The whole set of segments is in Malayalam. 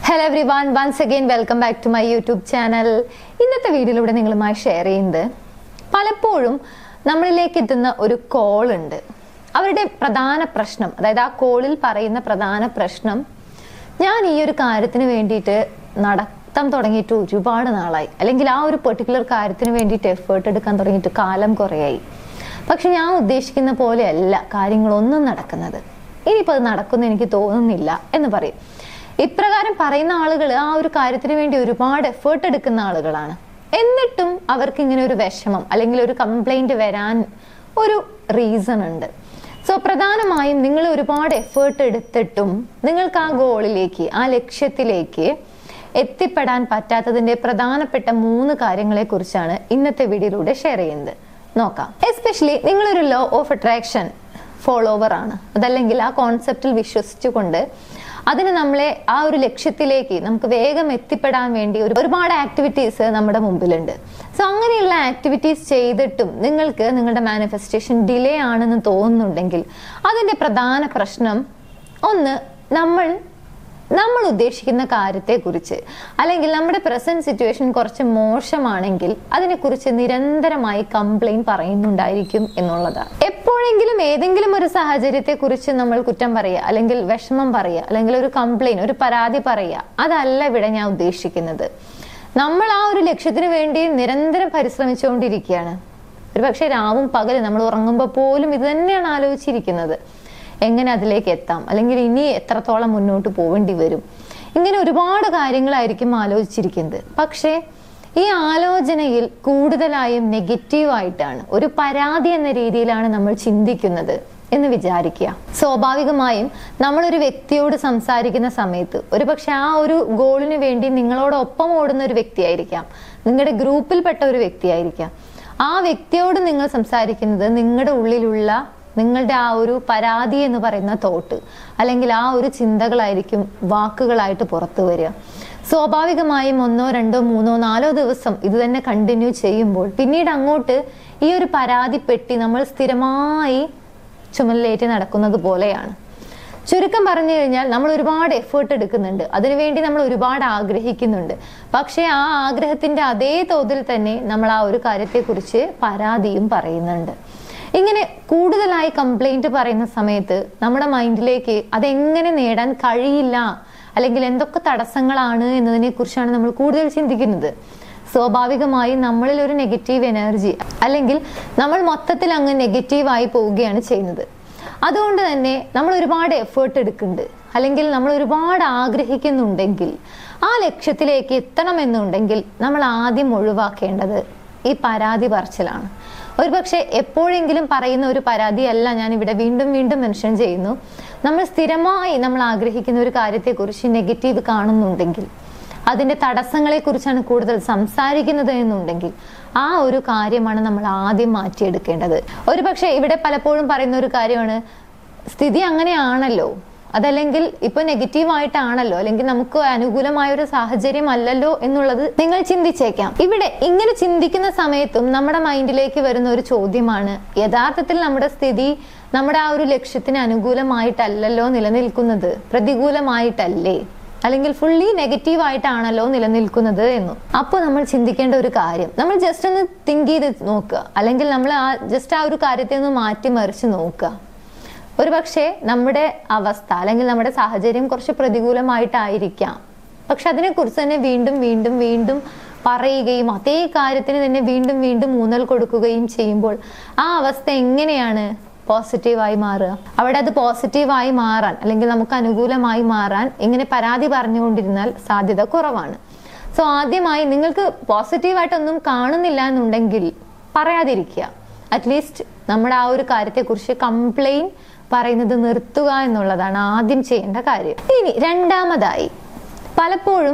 hello everyone once again welcome back to my YouTube channel ഇന്നത്തെ വീഡിയോയിലൂടെ നിങ്ങളുമായി ഷെയർ ചെയ്യുന്നത് പലപ്പോഴും നമ്മളിലേക്ക് എത്തുന്ന ഒരു കോൾ ഉണ്ട് അവരുടെ പ്രധാന പ്രശ്നം അതായത് ആ കോളിൽ പറയുന്ന പ്രധാന പ്രശ്നം ഞാൻ ഈ ഒരു കാര്യത്തിന് വേണ്ടിയിട്ട് നടത്താൻ തുടങ്ങിയിട്ട് ഒരുപാട് നാളായി അല്ലെങ്കിൽ ആ ഒരു പെർട്ടിക്കുലർ കാര്യത്തിന് വേണ്ടിയിട്ട് എഫേർട്ട് എടുക്കാൻ തുടങ്ങിയിട്ട് കാലം കുറയായി പക്ഷെ ഞാൻ ഉദ്ദേശിക്കുന്ന പോലെയല്ല കാര്യങ്ങളൊന്നും നടക്കുന്നത് ഇനിയിപ്പോൾ അത് നടക്കുമെന്ന് എനിക്ക് തോന്നുന്നില്ല എന്ന് പറയും ഇപ്രകാരം പറയുന്ന ആളുകൾ ആ ഒരു കാര്യത്തിന് വേണ്ടി ഒരുപാട് എഫേർട്ട് എടുക്കുന്ന ആളുകളാണ് എന്നിട്ടും അവർക്ക് ഇങ്ങനെ ഒരു വിഷമം അല്ലെങ്കിൽ ഒരു കംപ്ലൈന്റ് വരാൻ ഒരു റീസൺ ഉണ്ട് സോ പ്രധാനമായും നിങ്ങൾ ഒരുപാട് എഫേർട്ട് എടുത്തിട്ടും നിങ്ങൾക്ക് ആ ഗോളിലേക്ക് ആ ലക്ഷ്യത്തിലേക്ക് എത്തിപ്പെടാൻ പറ്റാത്തതിന്റെ പ്രധാനപ്പെട്ട മൂന്ന് കാര്യങ്ങളെ കുറിച്ചാണ് ഇന്നത്തെ വീഡിയോയിലൂടെ ഷെയർ ചെയ്യുന്നത് നോക്കാം എസ്പെഷ്യലി നിങ്ങളൊരു ലോ ഓഫ് അട്രാക്ഷൻ ഫോളോവർ ആണ് അതല്ലെങ്കിൽ ആ കോൺസെപ്റ്റിൽ വിശ്വസിച്ചുകൊണ്ട് അതിന് നമ്മളെ ആ ഒരു ലക്ഷ്യത്തിലേക്ക് നമുക്ക് വേഗം എത്തിപ്പെടാൻ വേണ്ടി ഒരു ഒരുപാട് ആക്ടിവിറ്റീസ് നമ്മുടെ മുമ്പിലുണ്ട് സോ അങ്ങനെയുള്ള ആക്ടിവിറ്റീസ് ചെയ്തിട്ടും നിങ്ങൾക്ക് നിങ്ങളുടെ മാനിഫെസ്റ്റേഷൻ ഡിലേ ആണെന്ന് തോന്നുന്നുണ്ടെങ്കിൽ അതിന്റെ പ്രധാന പ്രശ്നം ഒന്ന് നമ്മൾ നമ്മൾ ഉദ്ദേശിക്കുന്ന കാര്യത്തെക്കുറിച്ച് അല്ലെങ്കിൽ നമ്മുടെ പ്രസന്റ് സിറ്റുവേഷൻ കുറച്ച് മോശമാണെങ്കിൽ അതിനെക്കുറിച്ച് നിരന്തരമായി കംപ്ലൈന്റ് പറയുന്നുണ്ടായിരിക്കും എന്നുള്ളതാണ് എപ്പോഴെങ്കിലും ഏതെങ്കിലും ഒരു സാഹചര്യത്തെ കുറിച്ച് നമ്മൾ കുറ്റം പറയുക അല്ലെങ്കിൽ വിഷമം പറയുക അല്ലെങ്കിൽ ഒരു കംപ്ലൈന്റ് ഒരു പരാതി പറയുക അതല്ല ഇവിടെ ഞാൻ ഉദ്ദേശിക്കുന്നത് നമ്മൾ ആ ഒരു ലക്ഷ്യത്തിന് വേണ്ടി നിരന്തരം പരിശ്രമിച്ചുകൊണ്ടിരിക്കുകയാണ് ഒരു പക്ഷേ രാവും പകലും നമ്മൾ ഉറങ്ങുമ്പോൾ പോലും ഇത് തന്നെയാണ് ആലോചിച്ചിരിക്കുന്നത് എങ്ങനെ അതിലേക്ക് എത്താം അല്ലെങ്കിൽ ഇനി എത്രത്തോളം മുന്നോട്ട് പോവേണ്ടി വരും ഇങ്ങനെ ഒരുപാട് കാര്യങ്ങളായിരിക്കും ആലോചിച്ചിരിക്കുന്നത് പക്ഷേ ഈ ആലോചനയിൽ കൂടുതലായും നെഗറ്റീവായിട്ടാണ് ഒരു പരാതി എന്ന രീതിയിലാണ് നമ്മൾ ചിന്തിക്കുന്നത് എന്ന് വിചാരിക്കുക സ്വാഭാവികമായും നമ്മളൊരു വ്യക്തിയോട് സംസാരിക്കുന്ന സമയത്ത് ഒരുപക്ഷെ ആ ഒരു ഗോളിന് വേണ്ടി നിങ്ങളോടൊപ്പം ഓടുന്ന ഒരു വ്യക്തിയായിരിക്കാം നിങ്ങളുടെ ഗ്രൂപ്പിൽപ്പെട്ട ഒരു വ്യക്തിയായിരിക്കാം ആ വ്യക്തിയോട് നിങ്ങൾ സംസാരിക്കുന്നത് നിങ്ങളുടെ ഉള്ളിലുള്ള നിങ്ങളുടെ ആ ഒരു പരാതി എന്ന് പറയുന്ന തോട്ട് അല്ലെങ്കിൽ ആ ഒരു ചിന്തകളായിരിക്കും വാക്കുകളായിട്ട് പുറത്തു വരിക സ്വാഭാവികമായും ഒന്നോ രണ്ടോ മൂന്നോ നാലോ ദിവസം ഇത് തന്നെ കണ്ടിന്യൂ ചെയ്യുമ്പോൾ പിന്നീട് അങ്ങോട്ട് ഈ ഒരു പരാതി പെട്ടി നമ്മൾ സ്ഥിരമായി ചുമലിലേറ്റ് നടക്കുന്നത് പോലെയാണ് ചുരുക്കം പറഞ്ഞു കഴിഞ്ഞാൽ നമ്മൾ ഒരുപാട് എഫേർട്ട് എടുക്കുന്നുണ്ട് അതിനുവേണ്ടി നമ്മൾ ഒരുപാട് ആഗ്രഹിക്കുന്നുണ്ട് പക്ഷേ ആ ആഗ്രഹത്തിന്റെ അതേ തോതിൽ തന്നെ നമ്മൾ ആ ഒരു കാര്യത്തെക്കുറിച്ച് പരാതിയും പറയുന്നുണ്ട് ഇങ്ങനെ കൂടുതലായി കംപ്ലൈന്റ് പറയുന്ന സമയത്ത് നമ്മുടെ മൈൻഡിലേക്ക് അതെങ്ങനെ നേടാൻ കഴിയില്ല അല്ലെങ്കിൽ എന്തൊക്കെ തടസ്സങ്ങളാണ് എന്നതിനെ കുറിച്ചാണ് നമ്മൾ കൂടുതൽ ചിന്തിക്കുന്നത് സ്വാഭാവികമായും നമ്മളിൽ ഒരു നെഗറ്റീവ് എനർജി അല്ലെങ്കിൽ നമ്മൾ മൊത്തത്തിൽ അങ്ങ് നെഗറ്റീവായി പോവുകയാണ് ചെയ്യുന്നത് അതുകൊണ്ട് തന്നെ നമ്മൾ ഒരുപാട് എഫേർട്ട് എടുക്കുന്നുണ്ട് അല്ലെങ്കിൽ നമ്മൾ ഒരുപാട് ആഗ്രഹിക്കുന്നുണ്ടെങ്കിൽ ആ ലക്ഷ്യത്തിലേക്ക് എത്തണമെന്നുണ്ടെങ്കിൽ നമ്മൾ ആദ്യം ഒഴിവാക്കേണ്ടത് ഈ പരാതി പറച്ചിലാണ് ഒരുപക്ഷെ എപ്പോഴെങ്കിലും പറയുന്ന ഒരു പരാതിയല്ല ഞാൻ ഇവിടെ വീണ്ടും വീണ്ടും മെൻഷൻ ചെയ്യുന്നു നമ്മൾ സ്ഥിരമായി നമ്മൾ ആഗ്രഹിക്കുന്ന ഒരു കാര്യത്തെക്കുറിച്ച് നെഗറ്റീവ് കാണുന്നുണ്ടെങ്കിൽ അതിന്റെ തടസ്സങ്ങളെ കുറിച്ചാണ് കൂടുതൽ സംസാരിക്കുന്നത് എന്നുണ്ടെങ്കിൽ ആ ഒരു കാര്യമാണ് നമ്മൾ ആദ്യം മാറ്റിയെടുക്കേണ്ടത് ഒരുപക്ഷെ ഇവിടെ പലപ്പോഴും പറയുന്ന ഒരു കാര്യമാണ് സ്ഥിതി അങ്ങനെയാണല്ലോ അതല്ലെങ്കിൽ ഇപ്പൊ നെഗറ്റീവ് ആയിട്ടാണല്ലോ അല്ലെങ്കിൽ നമുക്ക് അനുകൂലമായ ഒരു സാഹചര്യം അല്ലല്ലോ എന്നുള്ളത് നിങ്ങൾ ചിന്തിച്ചേക്കാം ഇവിടെ ഇങ്ങനെ ചിന്തിക്കുന്ന സമയത്തും നമ്മുടെ മൈൻഡിലേക്ക് വരുന്ന ഒരു ചോദ്യമാണ് യഥാർത്ഥത്തിൽ നമ്മുടെ സ്ഥിതി നമ്മുടെ ആ ഒരു ലക്ഷ്യത്തിന് അനുകൂലമായിട്ടല്ലല്ലോ നിലനിൽക്കുന്നത് പ്രതികൂലമായിട്ടല്ലേ അല്ലെങ്കിൽ ഫുള്ളി നെഗറ്റീവ് ആയിട്ടാണല്ലോ നിലനിൽക്കുന്നത് എന്നു അപ്പോൾ നമ്മൾ ചിന്തിക്കേണ്ട ഒരു കാര്യം നമ്മൾ ജസ്റ്റ് ഒന്ന് തിങ്ക് ചെയ്ത് നോക്കുക അല്ലെങ്കിൽ നമ്മൾ ആ ജസ്റ്റ് ആ ഒരു കാര്യത്തെ ഒന്ന് മാറ്റിമറിച്ച് നോക്കുക ഒരു പക്ഷേ നമ്മുടെ അവസ്ഥ അല്ലെങ്കിൽ നമ്മുടെ സാഹചര്യം കുറച്ച് പ്രതികൂലമായിട്ടായിരിക്കാം പക്ഷെ അതിനെക്കുറിച്ച് തന്നെ വീണ്ടും വീണ്ടും വീണ്ടും പറയുകയും അതേ കാര്യത്തിന് തന്നെ വീണ്ടും വീണ്ടും ഊന്നൽ കൊടുക്കുകയും ചെയ്യുമ്പോൾ ആ അവസ്ഥ എങ്ങനെയാണ് പോസിറ്റീവായി മാറുക അവിടെ അത് പോസിറ്റീവായി മാറാൻ അല്ലെങ്കിൽ നമുക്ക് അനുകൂലമായി മാറാൻ ഇങ്ങനെ പരാതി പറഞ്ഞുകൊണ്ടിരുന്നാൽ സാധ്യത കുറവാണ് സോ ആദ്യമായി നിങ്ങൾക്ക് പോസിറ്റീവായിട്ടൊന്നും കാണുന്നില്ല എന്നുണ്ടെങ്കിൽ പറയാതിരിക്കുക അറ്റ്ലീസ്റ്റ് നമ്മുടെ ആ ഒരു കാര്യത്തെക്കുറിച്ച് കംപ്ലൈൻറ്റ് പറയുന്നത് നിർത്തുക എന്നുള്ളതാണ് ആദ്യം ചെയ്യേണ്ട കാര്യം ഇനി രണ്ടാമതായി പലപ്പോഴും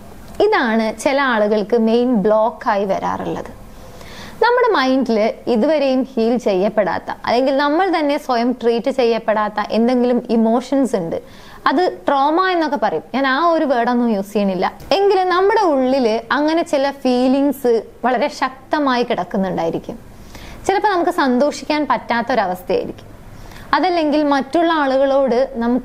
ഇതാണ് ചില ആളുകൾക്ക് മെയിൻ ബ്ലോക്കായി വരാറുള്ളത് നമ്മുടെ മൈൻഡിൽ ഇതുവരെയും ഹീൽ ചെയ്യപ്പെടാത്ത അല്ലെങ്കിൽ നമ്മൾ തന്നെ സ്വയം ട്രീറ്റ് ചെയ്യപ്പെടാത്ത എന്തെങ്കിലും ഇമോഷൻസ് ഉണ്ട് അത് ട്രോമ എന്നൊക്കെ പറയും ഞാൻ ആ ഒരു വേർഡൊന്നും യൂസ് ചെയ്യണില്ല എങ്കിലും നമ്മുടെ ഉള്ളിൽ അങ്ങനെ ചില ഫീലിങ്സ് വളരെ ശക്തമായി കിടക്കുന്നുണ്ടായിരിക്കും ചിലപ്പോൾ നമുക്ക് സന്തോഷിക്കാൻ പറ്റാത്തൊരവസ്ഥയായിരിക്കും അതല്ലെങ്കിൽ മറ്റുള്ള ആളുകളോട് നമുക്ക്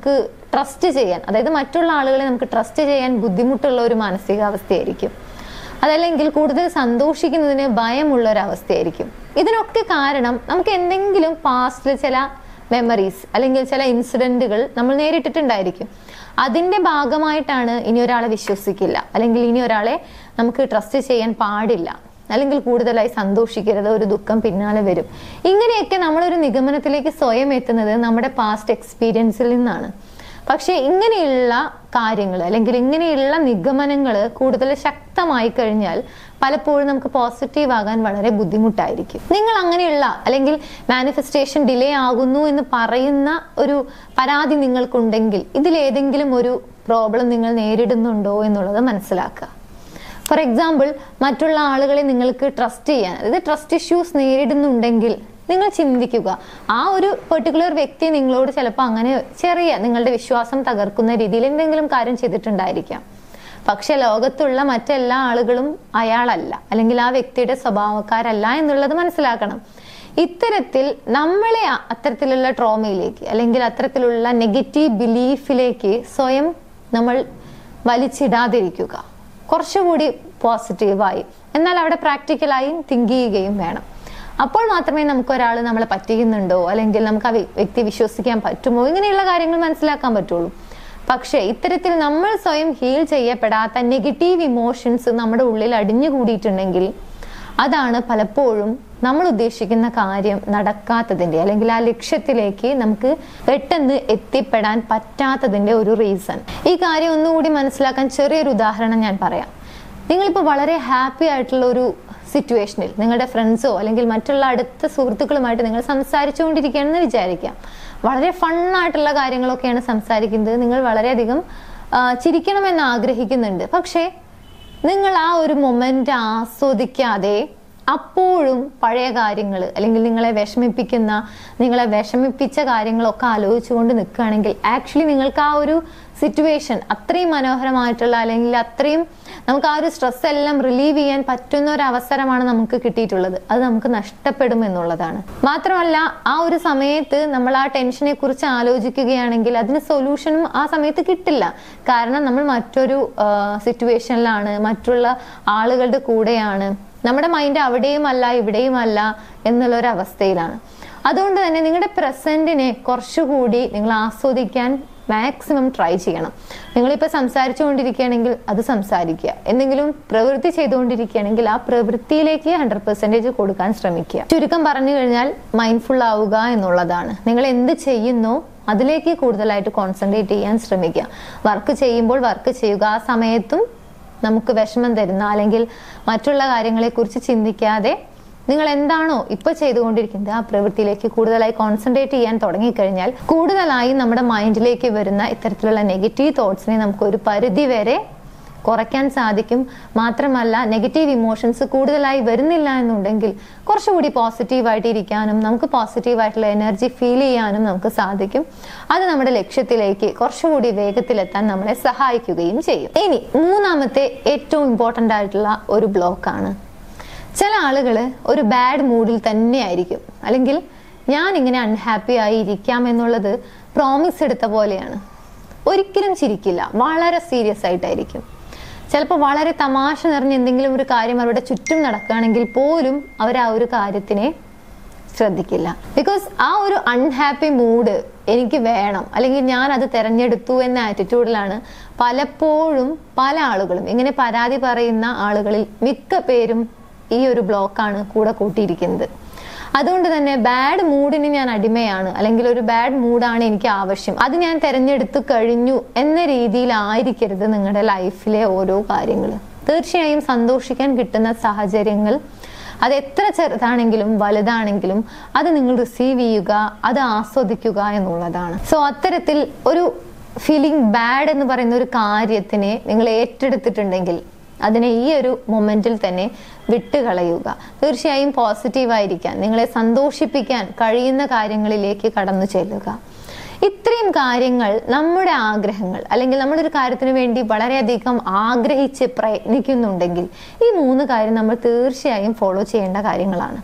ട്രസ്റ്റ് ചെയ്യാൻ അതായത് മറ്റുള്ള ആളുകളെ നമുക്ക് ട്രസ്റ്റ് ചെയ്യാൻ ബുദ്ധിമുട്ടുള്ള ഒരു മാനസികാവസ്ഥയായിരിക്കും അതല്ലെങ്കിൽ കൂടുതൽ സന്തോഷിക്കുന്നതിന് ഭയമുള്ള ഒരു അവസ്ഥയായിരിക്കും ഇതിനൊക്കെ കാരണം നമുക്ക് എന്തെങ്കിലും പാസ്റ്റിൽ ചില മെമ്മറീസ് അല്ലെങ്കിൽ ചില ഇൻസിഡന്റുകൾ നമ്മൾ നേരിട്ടിട്ടുണ്ടായിരിക്കും അതിന്റെ ഭാഗമായിട്ടാണ് ഇനി ഒരാളെ വിശ്വസിക്കില്ല അല്ലെങ്കിൽ ഇനി ഒരാളെ നമുക്ക് ട്രസ്റ്റ് ചെയ്യാൻ പാടില്ല അല്ലെങ്കിൽ കൂടുതലായി സന്തോഷിക്കരുത് ഒരു ദുഃഖം പിന്നാലെ വരും ഇങ്ങനെയൊക്കെ നമ്മളൊരു നിഗമനത്തിലേക്ക് സ്വയം എത്തുന്നത് നമ്മുടെ പാസ്റ്റ് എക്സ്പീരിയൻസിൽ നിന്നാണ് പക്ഷെ ഇങ്ങനെയുള്ള കാര്യങ്ങൾ അല്ലെങ്കിൽ ഇങ്ങനെയുള്ള നിഗമനങ്ങൾ കൂടുതൽ ശക്തമായി കഴിഞ്ഞാൽ പലപ്പോഴും നമുക്ക് പോസിറ്റീവ് ആകാൻ വളരെ ബുദ്ധിമുട്ടായിരിക്കും നിങ്ങൾ അങ്ങനെയുള്ള അല്ലെങ്കിൽ മാനിഫെസ്റ്റേഷൻ ഡിലേ ആകുന്നു എന്ന് പറയുന്ന ഒരു പരാതി നിങ്ങൾക്കുണ്ടെങ്കിൽ ഇതിലേതെങ്കിലും ഒരു പ്രോബ്ലം നിങ്ങൾ നേരിടുന്നുണ്ടോ എന്നുള്ളത് മനസ്സിലാക്കുക ഫോർ എക്സാമ്പിൾ മറ്റുള്ള ആളുകളെ നിങ്ങൾക്ക് ട്രസ്റ്റ് ചെയ്യാൻ അതായത് ട്രസ്റ്റ് ഇഷ്യൂസ് നേരിടുന്നുണ്ടെങ്കിൽ നിങ്ങൾ ചിന്തിക്കുക ആ ഒരു പെർട്ടിക്കുലർ വ്യക്തി നിങ്ങളോട് ചിലപ്പോൾ അങ്ങനെ ചെറിയ നിങ്ങളുടെ വിശ്വാസം തകർക്കുന്ന രീതിയിൽ എന്തെങ്കിലും കാര്യം ചെയ്തിട്ടുണ്ടായിരിക്കാം പക്ഷെ ലോകത്തുള്ള മറ്റെല്ലാ ആളുകളും അയാളല്ല അല്ലെങ്കിൽ ആ വ്യക്തിയുടെ സ്വഭാവക്കാരല്ല എന്നുള്ളത് മനസ്സിലാക്കണം ഇത്തരത്തിൽ നമ്മളെ അ- അത്തരത്തിലുള്ള ട്രോമയിലേക്ക് അല്ലെങ്കിൽ അത്തരത്തിലുള്ള നെഗറ്റീവ് ബിലീഫിലേക്ക് സ്വയം നമ്മൾ വലിച്ചിടാതിരിക്കുക കുറച്ചുകൂടി പോസിറ്റീവായി എന്നാൽ അവിടെ പ്രാക്ടിക്കലായി തിങ്ക് ചെയ്യുകയും വേണം അപ്പോൾ മാത്രമേ നമുക്ക് ഒരാൾ നമ്മളെ പറ്റിക്കുന്നുണ്ടോ അല്ലെങ്കിൽ നമുക്ക് ആ വ്യ- വ്യക്തി വിശ്വസിക്കാൻ പറ്റുമോ ഇങ്ങനെയുള്ള കാര്യങ്ങൾ മനസ്സിലാക്കാൻ പറ്റുള്ളൂ പക്ഷേ ഇത്തരത്തിൽ നമ്മൾ സ്വയം ഹീൽ ചെയ്യപ്പെടാത്ത നെഗറ്റീവ് ഇമോഷൻസ് നമ്മുടെ ഉള്ളിൽ അടിഞ്ഞുകൂടിയിട്ടുണ്ടെങ്കിൽ അതാണ് പലപ്പോഴും നമ്മൾ ഉദ്ദേശിക്കുന്ന കാര്യം നടക്കാത്തതിന്റെ അല്ലെങ്കിൽ ആ ലക്ഷ്യത്തിലേക്ക് നമുക്ക് പെട്ടെന്ന് എത്തിപ്പെടാൻ പറ്റാത്തതിന്റെ ഒരു റീസൺ ഈ കാര്യം ഒന്നുകൂടി മനസ്സിലാക്കാൻ ചെറിയൊരു ഉദാഹരണം ഞാൻ പറയാം നിങ്ങളിപ്പോൾ വളരെ ഹാപ്പി ആയിട്ടുള്ള ഒരു സിറ്റുവേഷനിൽ നിങ്ങളുടെ ഫ്രണ്ട്സോ അല്ലെങ്കിൽ മറ്റുള്ള അടുത്ത സുഹൃത്തുക്കളുമായിട്ട് നിങ്ങൾ സംസാരിച്ചുകൊണ്ടിരിക്കുകയാണെന്ന് വിചാരിക്കാം വളരെ ഫണ്ണായിട്ടുള്ള കാര്യങ്ങളൊക്കെയാണ് സംസാരിക്കുന്നത് നിങ്ങൾ വളരെയധികം ആ, ചിരിക്കണമെന്ന് ആഗ്രഹിക്കുന്നുണ്ട് പക്ഷേ നിങ്ങൾ ആ ഒരു മൊമെന്റ് ആസ്വദിക്കാതെ അപ്പോഴും പഴയ കാര്യങ്ങൾ അല്ലെങ്കിൽ നിങ്ങളെ വിഷമിപ്പിക്കുന്ന നിങ്ങളെ വിഷമിപ്പിച്ച കാര്യങ്ങളൊക്കെ ആലോചിച്ചുകൊണ്ട് നിൽക്കുകയാണെങ്കിൽ ആക്ച്വലി നിങ്ങൾക്ക് ആ ഒരു സിറ്റുവേഷൻ അത്രയും മനോഹരമായിട്ടുള്ള അല്ലെങ്കിൽ അത്രയും നമുക്ക് ആ ഒരു സ്ട്രെസ് എല്ലാം റിലീവ് ചെയ്യാൻ പറ്റുന്ന ഒരു അവസരമാണ് നമുക്ക് കിട്ടിയിട്ടുള്ളത് അത് നമുക്ക് നഷ്ടപ്പെടും എന്നുള്ളതാണ് മാത്രമല്ല ആ ഒരു സമയത്ത് നമ്മൾ ആ ടെൻഷനെ കുറിച്ച് ആലോചിക്കുകയാണെങ്കിൽ അതിന് സൊല്യൂഷനും ആ സമയത്ത് കിട്ടില്ല കാരണം നമ്മൾ മറ്റൊരു സിറ്റുവേഷനിലാണ് മറ്റുള്ള ആളുകളുടെ കൂടെയാണ് നമ്മുടെ മൈൻഡ് അവിടെയും അല്ല ഇവിടെയും അല്ല എന്നുള്ള ഒരു അവസ്ഥയിലാണ് അതുകൊണ്ട് തന്നെ നിങ്ങളുടെ പ്രസന്റിനെ കുറച്ചുകൂടി നിങ്ങൾ ആസ്വദിക്കാൻ മാക്സിമം ട്രൈ ചെയ്യണം നിങ്ങളിപ്പോൾ സംസാരിച്ചുകൊണ്ടിരിക്കുകയാണെങ്കിൽ അത് സംസാരിക്കുക എന്തെങ്കിലും പ്രവൃത്തി ചെയ്തുകൊണ്ടിരിക്കുകയാണെങ്കിൽ ആ പ്രവൃത്തിയിലേക്ക് ഹൺഡ്രഡ് പെർസെൻറ്റേജ് കൊടുക്കാൻ ശ്രമിക്കുക ചുരുക്കം പറഞ്ഞു കഴിഞ്ഞാൽ മൈൻഡ്ഫുൾ ആവുക എന്നുള്ളതാണ് നിങ്ങൾ എന്ത് ചെയ്യുന്നോ അതിലേക്ക് കൂടുതലായിട്ട് കോൺസെൻട്രേറ്റ് ചെയ്യാൻ ശ്രമിക്കുക വർക്ക് ചെയ്യുമ്പോൾ വർക്ക് ചെയ്യുക ആ സമയത്തും നമുക്ക് വിഷമം തരുന്ന അല്ലെങ്കിൽ മറ്റുള്ള കാര്യങ്ങളെക്കുറിച്ച് ചിന്തിക്കാതെ നിങ്ങൾ എന്താണോ ഇപ്പൊ ചെയ്തുകൊണ്ടിരിക്കുന്നത് ആ പ്രവൃത്തിയിലേക്ക് കൂടുതലായി കോൺസെൻട്രേറ്റ് ചെയ്യാൻ തുടങ്ങിക്കഴിഞ്ഞാൽ കൂടുതലായി നമ്മുടെ മൈൻഡിലേക്ക് വരുന്ന ഇത്തരത്തിലുള്ള നെഗറ്റീവ് തോട്ട്സിനെ നമുക്ക് ഒരു പരിധി വരെ കുറയ്ക്കാൻ സാധിക്കും മാത്രമല്ല നെഗറ്റീവ് ഇമോഷൻസ് കൂടുതലായി വരുന്നില്ല എന്നുണ്ടെങ്കിൽ കുറച്ചുകൂടി പോസിറ്റീവായിട്ട് ഇരിക്കാനും നമുക്ക് പോസിറ്റീവായിട്ടുള്ള എനർജി ഫീൽ ചെയ്യാനും നമുക്ക് സാധിക്കും അത് നമ്മുടെ ലക്ഷ്യത്തിലേക്ക് കുറച്ചുകൂടി വേഗത്തിലെത്താൻ നമ്മളെ സഹായിക്കുകയും ചെയ്യും ഇനി മൂന്നാമത്തെ ഏറ്റവും ഇമ്പോർട്ടൻ്റ് ആയിട്ടുള്ള ഒരു ബ്ലോക്കാണ് ചില ആളുകൾ ഒരു ബാഡ് മൂഡിൽ തന്നെ ആയിരിക്കും അല്ലെങ്കിൽ ഞാൻ ഇങ്ങനെ അൺഹാപ്പി ആയി ഇരിക്കാം എന്നുള്ളത് പ്രോമിസ് എടുത്ത പോലെയാണ് ഒരിക്കലും ചിരിക്കില്ല വളരെ സീരിയസ് ആയിട്ടായിരിക്കും ചിലപ്പോൾ വളരെ തമാശ നിറഞ്ഞ എന്തെങ്കിലും ഒരു കാര്യം അവരുടെ ചുറ്റും നടക്കുകയാണെങ്കിൽ പോലും അവർ ആ ഒരു കാര്യത്തിനെ ശ്രദ്ധിക്കില്ല ബിക്കോസ് ആ ഒരു അൺഹാപ്പി മൂഡ് എനിക്ക് വേണം അല്ലെങ്കിൽ ഞാൻ അത് തിരഞ്ഞെടുത്തു എന്ന ആറ്റിറ്റ്യൂഡിലാണ് പലപ്പോഴും പല ആളുകളും ഇങ്ങനെ പരാതി പറയുന്ന ആളുകളിൽ മിക്ക പേരും ഈ ഒരു ബ്ലോക്കാണ് കൂടെ കൂട്ടിയിരിക്കുന്നത് അതുകൊണ്ട് തന്നെ ബാഡ് മൂഡിന് ഞാൻ അടിമയാണ് അല്ലെങ്കിൽ ഒരു ബാഡ് മൂഡാണ് എനിക്ക് ആവശ്യം അത് ഞാൻ തിരഞ്ഞെടുത്തു കഴിഞ്ഞു എന്ന രീതിയിലായിരിക്കരുത് നിങ്ങളുടെ ലൈഫിലെ ഓരോ കാര്യങ്ങൾ തീർച്ചയായും സന്തോഷിക്കാൻ കിട്ടുന്ന സാഹചര്യങ്ങൾ അത് എത്ര ചെറുതാണെങ്കിലും വലുതാണെങ്കിലും അത് നിങ്ങൾ റിസീവ് ചെയ്യുക അത് ആസ്വദിക്കുക എന്നുള്ളതാണ് സോ അത്തരത്തിൽ ഒരു ഫീലിംഗ് ബാഡ് എന്ന് പറയുന്ന ഒരു കാര്യത്തിനെ നിങ്ങൾ ഏറ്റെടുത്തിട്ടുണ്ടെങ്കിൽ അതിനെ ഈ ഒരു മൊമെന്റിൽ തന്നെ വിട്ടുകളയുക തീർച്ചയായും പോസിറ്റീവായിരിക്കാൻ നിങ്ങളെ സന്തോഷിപ്പിക്കാൻ കഴിയുന്ന കാര്യങ്ങളിലേക്ക് കടന്നു ചെല്ലുക ഇത്രയും കാര്യങ്ങൾ നമ്മുടെ ആഗ്രഹങ്ങൾ അല്ലെങ്കിൽ നമ്മളൊരു കാര്യത്തിന് വേണ്ടി വളരെയധികം ആഗ്രഹിച്ച് പ്രയത്നിക്കുന്നുണ്ടെങ്കിൽ ഈ മൂന്ന് കാര്യം നമ്മൾ തീർച്ചയായും ഫോളോ ചെയ്യേണ്ട കാര്യങ്ങളാണ്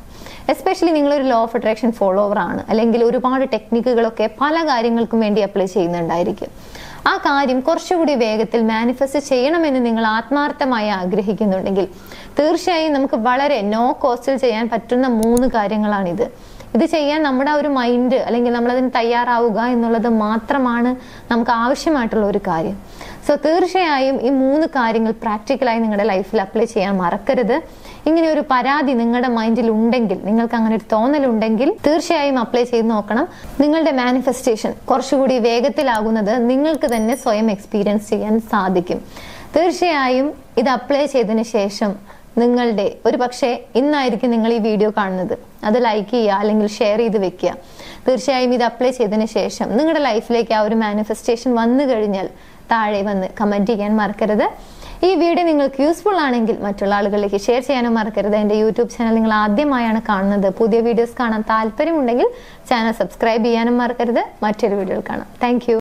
എസ്പെഷ്യലി നിങ്ങളൊരു ലോ ഓഫ് അട്രാക്ഷൻ ഫോളോവർ ആണ് അല്ലെങ്കിൽ ഒരുപാട് ടെക്നിക്കുകളൊക്കെ പല കാര്യങ്ങൾക്കും വേണ്ടി അപ്ലൈ ചെയ്യുന്നുണ്ടായിരിക്കും ആ കാര്യം കുറച്ചുകൂടി വേഗത്തിൽ മാനിഫെസ്റ്റ് ചെയ്യണമെന്ന് നിങ്ങൾ ആത്മാർത്ഥമായി ആഗ്രഹിക്കുന്നുണ്ടെങ്കിൽ തീർച്ചയായും നമുക്ക് വളരെ നോ കോസ്റ്റിൽ ചെയ്യാൻ പറ്റുന്ന മൂന്ന് കാര്യങ്ങളാണിത് ഇത് ചെയ്യാൻ നമ്മുടെ ആ ഒരു മൈൻഡ് അല്ലെങ്കിൽ നമ്മളതിന് തയ്യാറാവുക എന്നുള്ളത് മാത്രമാണ് നമുക്ക് ആവശ്യമായിട്ടുള്ള ഒരു കാര്യം സോ തീർച്ചയായും ഈ മൂന്ന് കാര്യങ്ങൾ പ്രാക്ടിക്കലായി നിങ്ങളുടെ ലൈഫിൽ അപ്ലൈ ചെയ്യാൻ മറക്കരുത് ഇങ്ങനെ ഒരു പരാതി നിങ്ങളുടെ മൈൻഡിൽ ഉണ്ടെങ്കിൽ നിങ്ങൾക്ക് അങ്ങനെ ഒരു തോന്നലുണ്ടെങ്കിൽ തീർച്ചയായും അപ്ലൈ ചെയ്ത് നോക്കണം നിങ്ങളുടെ മാനിഫെസ്റ്റേഷൻ കുറച്ചുകൂടി വേഗത്തിലാകുന്നത് നിങ്ങൾക്ക് തന്നെ സ്വയം എക്സ്പീരിയൻസ് ചെയ്യാൻ സാധിക്കും തീർച്ചയായും ഇത് അപ്ലൈ ചെയ്തതിന് ശേഷം നിങ്ങളുടെ ഒരു പക്ഷേ ഇന്നായിരിക്കും നിങ്ങൾ ഈ വീഡിയോ കാണുന്നത് അത് ലൈക്ക് ചെയ്യുക അല്ലെങ്കിൽ ഷെയർ ചെയ്ത് വെക്കുക തീർച്ചയായും ഇത് അപ്ലൈ ചെയ്തതിന് ശേഷം നിങ്ങളുടെ ലൈഫിലേക്ക് ആ ഒരു മാനിഫെസ്റ്റേഷൻ വന്നു കഴിഞ്ഞാൽ താഴെ വന്ന് കമന്റ് ചെയ്യാൻ മറക്കരുത് ഈ വീഡിയോ നിങ്ങൾക്ക് യൂസ്ഫുൾ ആണെങ്കിൽ മറ്റുള്ള ആളുകളിലേക്ക് ഷെയർ ചെയ്യാനും മറക്കരുത് എൻ്റെ യൂട്യൂബ് ചാനൽ നിങ്ങൾ ആദ്യമായാണ് കാണുന്നത് പുതിയ വീഡിയോസ് കാണാൻ താല്പര്യമുണ്ടെങ്കിൽ ചാനൽ സബ്സ്ക്രൈബ് ചെയ്യാനും മറക്കരുത് മറ്റൊരു വീഡിയോയിൽ കാണാം താങ്ക്